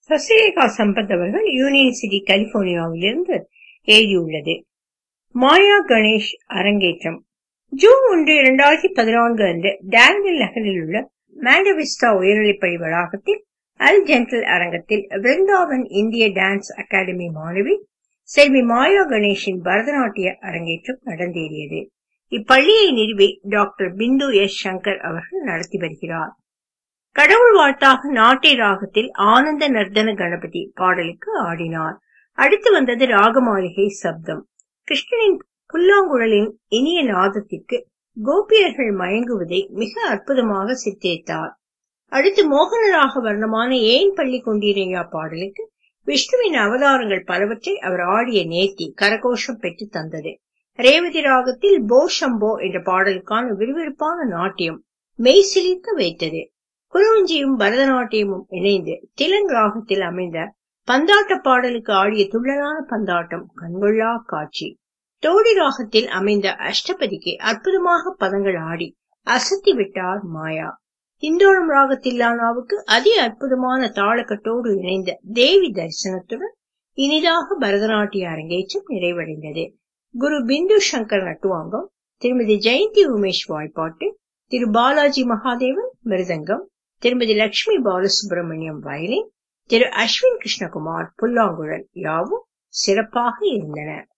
சசிரேகா சம்பத் அவர்கள் union city கலிபோர்னியாவிலிருந்து எழுதியுள்ளது மாயா கணேஷ் அரங்கேற்றம் ஜூன் ஒன்று இரண்டாயிரத்தி பதினான்கு அன்று டேன்வில் நகரில் உள்ள மாண்டவிஸ்டா உயர்நிலைப்பள்ளி வளாகத்தில் அல் ஜென்டல் அரங்கத்தில் விருந்தாவன் இந்திய டான்ஸ் அகாடமி மாணவி செல்வி மாயா கணேஷின் பரதநாட்டிய அரங்கேற்றம் நடந்தேறியது இப்பள்ளியை நிறுவி டாக்டர் பிந்து எஸ் சங்கர் அவர்கள் நடத்தி வருகிறார் கடவுள் வாழ்த்தாக நாட்டிய ராகத்தில் ஆனந்த நர்தன கணபதி பாடலுக்கு ஆடினார் அடுத்து வந்தது ராகமாளிகை சப்தம் கிருஷ்ணனின் புல்லாங்குழலின் இனிய நாதத்திற்கு கோபியர்கள் மயங்குவதை மிக அற்புதமாக சித்தரித்தார் அடுத்து மோகனராக வர்ணமான ஏன் பள்ளி கொண்டீரையா பாடலுக்கு விஷ்ணுவின் அவதாரங்கள் பலவற்றை அவர் ஆடிய நேர்த்தி கரகோஷம் பெற்று தந்தது ரேவதி ராகத்தில் போ ஷம்போ என்ற பாடலுக்கான விறுவிறுப்பான நாட்டியம் மெய்சிலிர்க்க வைத்தது குருவஞ்சியும் பரதநாட்டியமும் இணைந்து திலன் ராகத்தில் அமைந்த பந்தாட்ட பாடலுக்கு ஆடிய துள்ளலான பந்தாட்டம் கண்கொள்ளா காட்சி தோடி ராகத்தில் அமைந்த அஷ்டபதிக்கு அற்புதமாக பதங்கள் ஆடி அசத்தி விட்டார் மாயா இந்தோளம் ராகத்தில்லானாவுக்கு அதி அற்புதமான தாளக்கட்டோடு இணைந்த தேவி தரிசனத்துடன் இனிதாக பரதநாட்டிய அரங்கேற்றம் நிறைவடைந்தது குரு பிந்து சங்கர் நட்டுவாங்கம் திருமதி ஜெயந்தி உமேஷ் வாய்ப்பாட்டு திரு பாலாஜி மகாதேவன் மிருதங்கம் திருமதி லட்சுமி பாலசுப்ரமணியம் வயலின் திரு அஸ்வின் கிருஷ்ணகுமார் புல்லாங்குழல் யாவும் சிறப்பாக இருந்தன